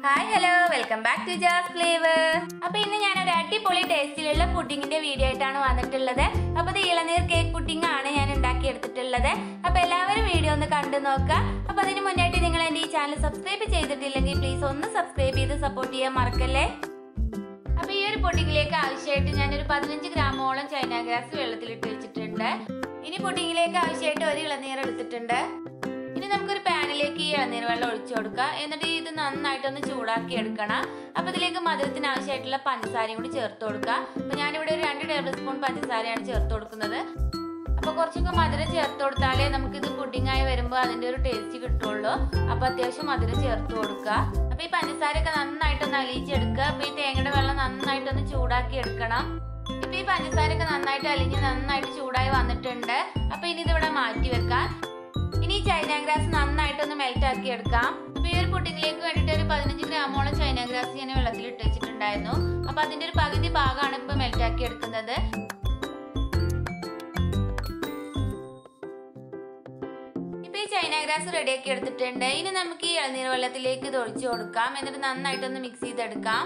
hi hello welcome back to Jas flavour അപ്പൊ ഇന്ന് ഞാൻ ഒരു അടിപൊളി ടേസ്റ്റിലുള്ള പുഡിങ്ങിന്റെ വീഡിയോ ആയിട്ടാണ് വന്നിട്ടുള്ളത് അപ്പൊ ഇത് ഇളനീർ കേക്ക് പുഡിംഗ് ആണ് ഞാൻ ഉണ്ടാക്കി എടുത്തിട്ടുള്ളത് അപ്പൊ എല്ലാവരും വീഡിയോ ഒന്ന് കണ്ടു നോക്കുക അപ്പൊ അതിന് മുന്നായിട്ട് നിങ്ങൾ എന്റെ ഈ ചാനൽ സബ്സ്ക്രൈബ് ചെയ്തിട്ടില്ലെങ്കിൽ പ്ലീസ് ഒന്ന് സബ്സ്ക്രൈബ് ചെയ്ത് സപ്പോർട്ട് ചെയ്യാൻ മറക്കല്ലേ അപ്പൊ ഈ ഒരു പുഡിങ്ങിലേക്ക് ആവശ്യമായിട്ട് ഞാനൊരു പതിനഞ്ച് ഗ്രാമോളം ചൈന ഗ്രാസ് വെള്ളത്തിലിട്ട് വെച്ചിട്ടുണ്ട് ഇനി പുഡിങ്ങിലേക്ക് ആവശ്യമായിട്ട് ഒരു ഇളനീർ എടുത്തിട്ടുണ്ട് ഇനി നമുക്കൊരു പാനിലേക്ക് ഈ ഇളനീർ വെള്ളം ഒഴിച്ചു കൊടുക്കുക എന്നിട്ട് ഇത് നന്നായിട്ടൊന്ന് ചൂടാക്കി എടുക്കണം അപ്പൊ ഇതിലേക്ക് മധുരത്തിന് ആവശ്യമായിട്ടുള്ള പഞ്ചസാരയും കൂടി ചേർത്ത് കൊടുക്കുക അപ്പൊ ഞാനിവിടെ ഒരു രണ്ട് ടേബിൾ സ്പൂൺ പഞ്ചസാരയാണ് ചേർത്ത് കൊടുക്കുന്നത് അപ്പൊ കുറച്ചൊക്കെ മധുരം ചേർത്ത് കൊടുത്താലേ നമുക്കിത് പുഡിംഗ് ആയി വരുമ്പോൾ അതിന്റെ ഒരു ടേസ്റ്റ് കിട്ടുള്ളൂ അപ്പൊ അത്യാവശ്യം മധുരം ചേർത്ത് കൊടുക്കുക അപ്പൊ ഈ പഞ്ചസാരയൊക്കെ നന്നായിട്ടൊന്ന് അലിയിച്ചെടുക്കുക അപ്പൊ ഈ തേങ്ങയുടെ വെള്ളം നന്നായിട്ടൊന്ന് ചൂടാക്കി എടുക്കണം ഇപ്പൊ ഈ പഞ്ചസാരയൊക്കെ നന്നായിട്ട് അലിഞ്ഞ് നന്നായിട്ട് ചൂടായി വന്നിട്ടുണ്ട് അപ്പൊ ഇനി ഇതിവിടെ മാറ്റി വെക്കാം ഇനി ഈ ചൈന ഗ്രാസ് നന്നായിട്ടൊന്ന് മെൽറ്റ് ആക്കി എടുക്കാം അപ്പൊ ഈ ഒരു പുഡിങ്ങിലേക്ക് വേണ്ടിയിട്ട് ഒരു പതിനഞ്ച് ഗ്രാമോളം ചൈന ഗ്രാസ് ഞാൻ വെള്ളത്തിൽ ഇട്ട് വെച്ചിട്ടുണ്ടായിരുന്നു അപ്പൊ അതിന്റെ ഒരു പകുതി ഭാഗമാണ് ഇപ്പൊ മെൽറ്റ് ആക്കി എടുക്കുന്നത് ഇപ്പൊ ഈ ചൈന ഗ്രാസ് റെഡിയാക്കി എടുത്തിട്ടുണ്ട് ഇനി നമുക്ക് ഈ ഇളനീർ വെള്ളത്തിലേക്ക് ഇത് ഒഴിച്ചു കൊടുക്കാം എന്നിട്ട് നന്നായിട്ടൊന്ന് മിക്സ് ചെയ്തെടുക്കാം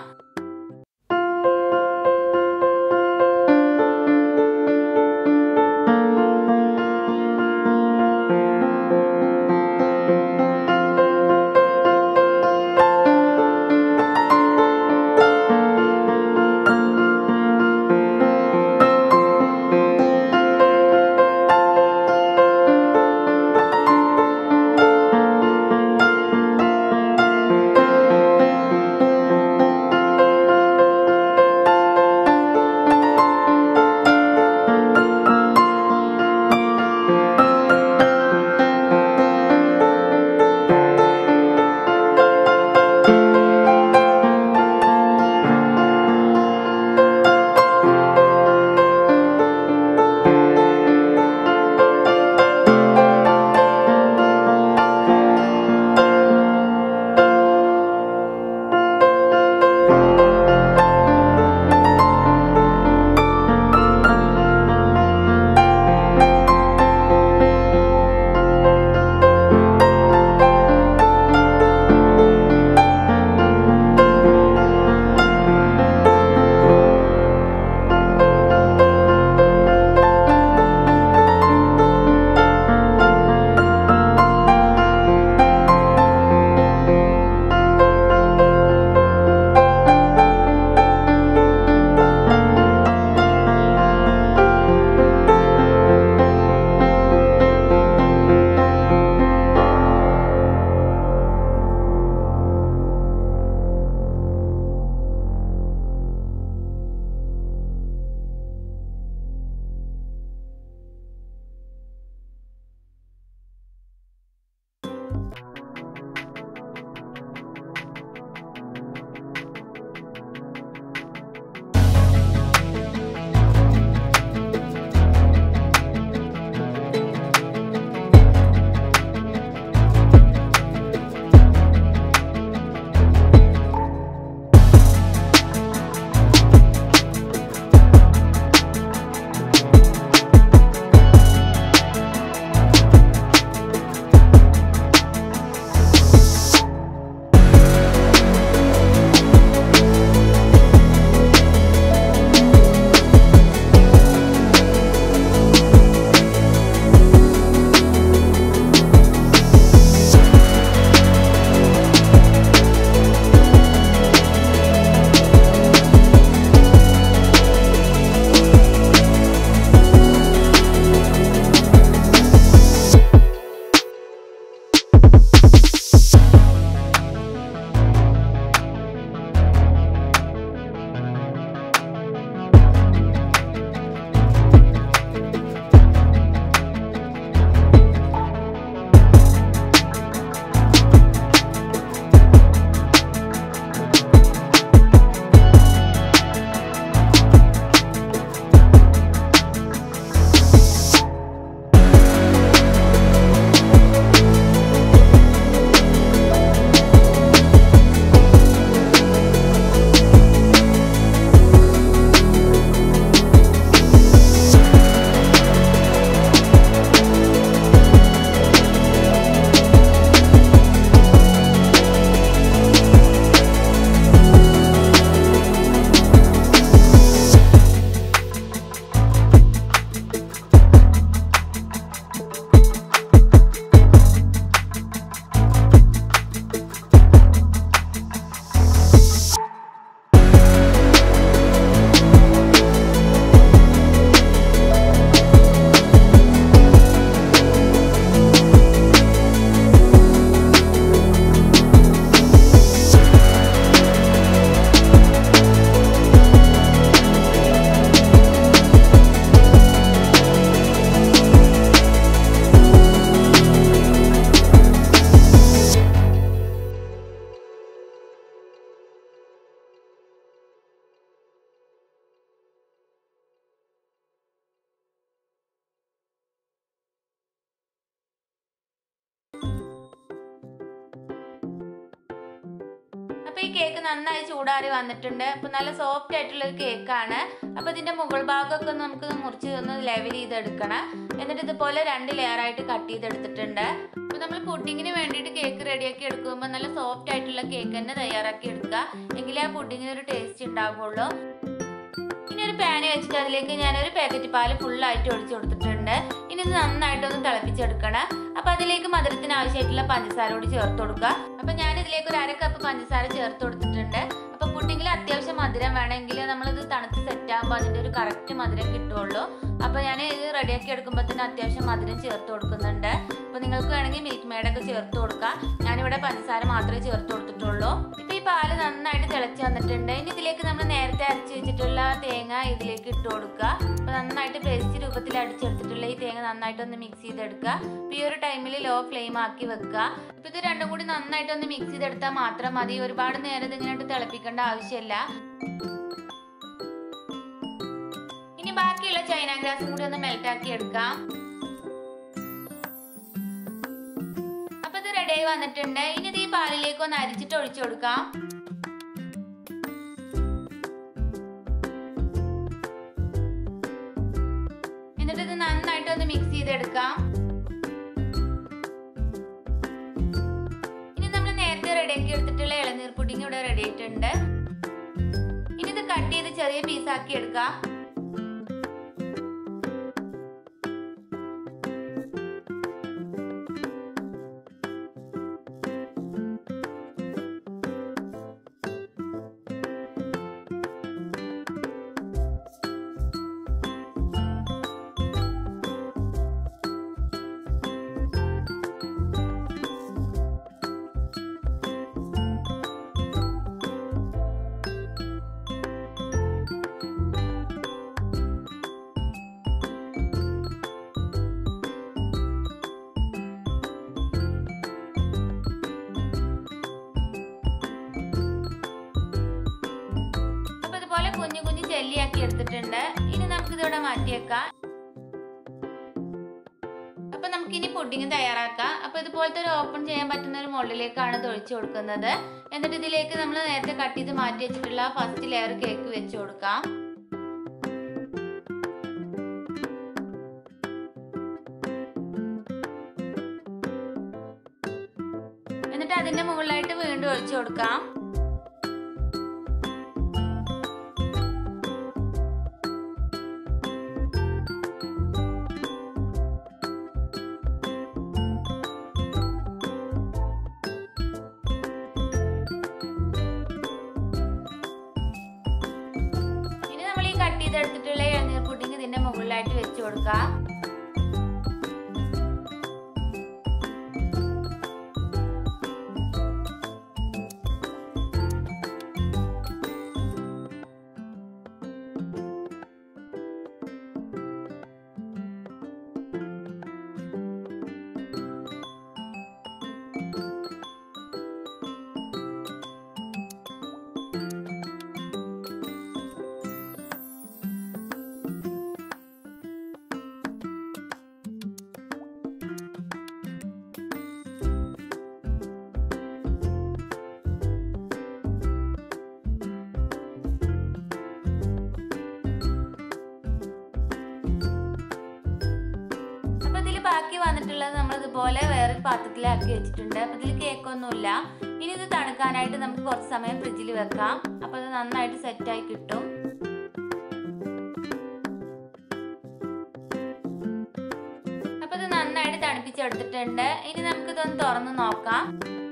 ഈ കേക്ക് നന്നായി ചൂടാറി വന്നിട്ടുണ്ട് അപ്പൊ നല്ല സോഫ്റ്റ് ആയിട്ടുള്ള ഒരു കേക്കാണ് അപ്പൊ ഇതിന്റെ മുകൾ ഭാഗമൊക്കെ ഒന്ന് നമുക്ക് മുറിച്ച് ഒന്ന് ലെവൽ ചെയ്തെടുക്കണം എന്നിട്ട് ഇതുപോലെ രണ്ട് ലെയർ ആയിട്ട് കട്ട് ചെയ്തെടുത്തിട്ടുണ്ട് അപ്പൊ നമ്മൾ പുഡിങ്ങിന് വേണ്ടിയിട്ട് കേക്ക് റെഡിയാക്കി എടുക്കുമ്പോൾ നല്ല സോഫ്റ്റ് ആയിട്ടുള്ള കേക്ക് തന്നെ തയ്യാറാക്കി എടുക്കുക എങ്കിലേ ആ പുഡിങ്ങിന് ഒരു ടേസ്റ്റ് ഉണ്ടാവുള്ളൂ ഇനി ഒരു പാന് വെച്ചിട്ട് അതിലേക്ക് ഞാനൊരു പാക്കറ്റ് പാല് ഫുള്ളായിട്ട് ഒഴിച്ചു കൊടുത്തിട്ടുണ്ട് ഇനി ഇത് നന്നായിട്ടൊന്ന് തിളപ്പിച്ചെടുക്കണം അപ്പൊ അതിലേക്ക് മധുരത്തിന് ആവശ്യമായിട്ടുള്ള പഞ്ചസാര കൂടി ചേർത്ത് കൊടുക്കുക അപ്പൊ ഞാൻ ഇതിലേക്ക് ഒരു അര കപ്പ് പഞ്ചസാര ചേർത്ത് കൊടുത്തിട്ടുണ്ട് അപ്പൊ പുഡിങ്ങിൽ അത്യാവശ്യം മധുരം വേണമെങ്കിൽ നമ്മളിത് തണുത്ത് സെറ്റ് ആകുമ്പോൾ അതിന്റെ ഒരു കറക്റ്റ് മധുരം കിട്ടുള്ളൂ അപ്പൊ ഞാൻ ഇത് റെഡിയാക്കി എടുക്കുമ്പോൾ തന്നെ അത്യാവശ്യം മധുരം ചേർത്ത് കൊടുക്കുന്നുണ്ട് അപ്പൊ നിങ്ങൾക്ക് വേണമെങ്കിൽ മിൽക്ക് മെയ്ഡൊക്കെ ചേർത്ത് കൊടുക്കാം ഞാനിവിടെ പഞ്ചസാര മാത്രമേ ചേർത്ത് കൊടുത്തിട്ടുള്ളൂ ഇപ്പൊ ഈ പാല് നന്നായിട്ട് തിളച്ച് വന്നിട്ടുണ്ട് ഇനി ഇതിലേക്ക് നമ്മൾ നേരത്തെ അരച്ച് വെച്ചിട്ടുള്ള തേങ്ങ ഇതിലേക്ക് ഇട്ട് കൊടുക്കുക അപ്പൊ നന്നായിട്ട് പേസ്റ്റ് രൂപത്തിൽ അടിച്ചെടുത്തിട്ടുള്ള ഈ തേങ്ങ നന്നായിട്ട് ഒന്ന് മിക്സ് ചെയ്തെടുക്കുക അപ്പൊ ഈ ഒരു ടൈമിൽ ലോ ഫ്ലെയിം ആക്കി വെക്കുക ഇപ്പൊ ഇത് രണ്ടും കൂടി നന്നായിട്ട് ഒന്ന് മിക്സ് ചെയ്തെടുത്താൽ മാത്രം മതി ഒരുപാട് നേരം ഇതിങ്ങനെ തിളപ്പിക്കേണ്ട ആവശ്യമില്ല ഇനി ബാക്കിയുള്ള ചൈന ഗ്രാസും കൂടി ഒന്ന് മെൽറ്റ് ആക്കി എടുക്കാം അപ്പൊ ഇത് റെഡി ആയി വന്നിട്ടുണ്ട് ഇനി ഇത് ഈ പാലിലേക്ക് ഒന്ന് അരിച്ചിട്ട് ഒഴിച്ചു കൊടുക്കാം എന്നിട്ട് ഇത് നന്നായിട്ട് ഒന്ന് മിക്സ് ചെയ്തെടുക്കാം ഇനി നമ്മൾ നേരത്തെ റെഡിയാക്കി എടുത്തിട്ടുള്ള ഇളനീർ പുഡിംഗ് ഇവിടെ റെഡി ആയിട്ടുണ്ട് ഇനി ഇത് കട്ട് ചെയ്ത് ചെറിയ പീസാക്കി എടുക്കാം അപ്പൊ ഇതുപോലെ കുഞ്ഞു കുഞ്ഞു ജെല്ലിയാക്കി എടുത്തിട്ടുണ്ട് ഇനി നമുക്ക് ഇതിവിടെ മാറ്റിയേക്കാം അപ്പൊ നമുക്ക് ഇനി പുഡിങ് തയ്യാറാക്കാം അപ്പൊ ഇതുപോലത്തെ ഒരു ഓപ്പൺ ചെയ്യാൻ പറ്റുന്ന ഒരു മോളിലേക്കാണ് ഇത് ഒഴിച്ചു കൊടുക്കുന്നത് എന്നിട്ട് ഇതിലേക്ക് നമ്മൾ നേരത്തെ കട്ട് ചെയ്ത് മാറ്റി വെച്ചിട്ടുള്ള ഫസ്റ്റ് ലെയർ കേക്ക് വെച്ച് കൊടുക്കാം എന്നിട്ട് അതിന്റെ മുകളിലായിട്ട് വീണ്ടും ഒഴിച്ചു കൊടുക്കാം ഇനി നമ്മൾ ഈ കട്ട് ചെയ്തെടുത്തിട്ടുള്ള ഇളനീർ പുഡിങ് ഇതിന്റെ മുകളിലായിട്ട് വെച്ച് കൊടുക്കാം അപ്പൊ ഇതിൽ ബാക്കി വന്നിട്ടുള്ളത് നമ്മൾ ഇതുപോലെ വേറൊരു പാത്രത്തിലാക്കി വെച്ചിട്ടുണ്ട് അപ്പൊ ഇതിൽ കേക്കൊന്നുമില്ല ഇനി ഇത് തണുക്കാനായിട്ട് നമുക്ക് കുറച്ച് സമയം ഫ്രിഡ്ജിൽ വെക്കാം അപ്പൊ അത് നന്നായിട്ട് സെറ്റായി കിട്ടും അപ്പൊ ഇത് നന്നായിട്ട് തണുപ്പിച്ചെടുത്തിട്ടുണ്ട് ഇനി നമുക്ക് ഇതൊന്ന് തുറന്ന് നോക്കാം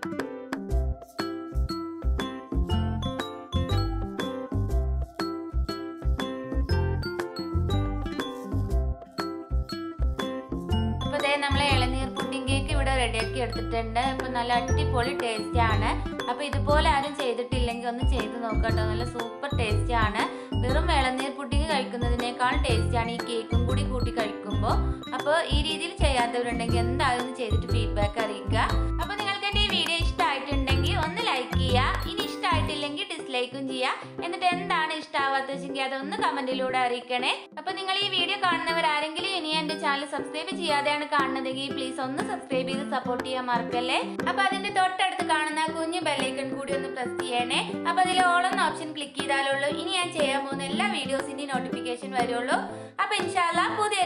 അപ്പൊ ദേ നമ്മളെ ഇളനീർ പുഡിംഗ് കേക്ക് ഇവിടെ റെഡിയാക്കി എടുത്തിട്ടുണ്ട് അപ്പൊ നല്ല അടിപൊളി ടേസ്റ്റ് ആണ് അപ്പൊ ഇതുപോലെ ആരും ചെയ്തിട്ടില്ലെങ്കിൽ ഒന്ന് ചെയ്ത് നോക്കട്ടോ നല്ല സൂപ്പർ ടേസ്റ്റ് ആണ് വെറും ഇളനീർ പുഡിംഗ് കഴിക്കുന്നതിനേക്കാൾ ടേസ്റ്റ് ആണ് ഈ കേക്കും കൂടി കൂട്ടി കഴിക്കുമ്പോൾ അപ്പോൾ ഈ രീതിയിൽ ചെയ്യാത്തവരുണ്ടെങ്കിൽ എന്തായാലും ഒന്ന് ചെയ്തിട്ട് ഫീഡ്ബാക്ക് അറിയിക്കുക അപ്പോൾ നിങ്ങൾക്ക് എൻ്റെ ഈ വീഡിയോ ഇഷ്ടമായിട്ടുണ്ടെങ്കിൽ ഒന്ന് ലൈക്ക് ചെയ്യുക ഇനി ഇഷ്ടമായിട്ടില്ലെങ്കിൽ ഡിസ്ലൈക്കും ചെയ്യുക എന്നിട്ട് എന്താണ് ഇഷ്ടമാവാത്തതെങ്കിൽ അതൊന്ന് കമന്റിലൂടെ അറിയിക്കണേ അപ്പൊ നിങ്ങൾ ഈ വീഡിയോ കാണുന്നവർ ആരെങ്കിലും ഇനി എന്റെ ചാനൽ സബ്സ്ക്രൈബ് ചെയ്യാതെയാണ് കാണുന്നതെങ്കിൽ പ്ലീസ് ഒന്ന് സബ്സ്ക്രൈബ് ചെയ്ത് സപ്പോർട്ട് ചെയ്യാൻ മറക്കല്ലേ അപ്പൊ അതിന്റെ തൊട്ടടുത്ത് കാണുന്ന ആ കുഞ്ഞു ബെല്ലൈക്കൺ കൂടി ഒന്ന് പ്രസ് ചെയ്യണേ അപ്പൊ അതിൽ ഓളെന്ന ഓപ്ഷൻ ക്ലിക്ക് ചെയ്താലുള്ളൂ ഇനി ഞാൻ ചെയ്യാൻ പോകുന്ന എല്ലാ വീഡിയോസിന്റെയും നോട്ടിഫിക്കേഷൻ വരുള്ളൂ അപ്പൊ ഇൻഷാല്ല പുതിയ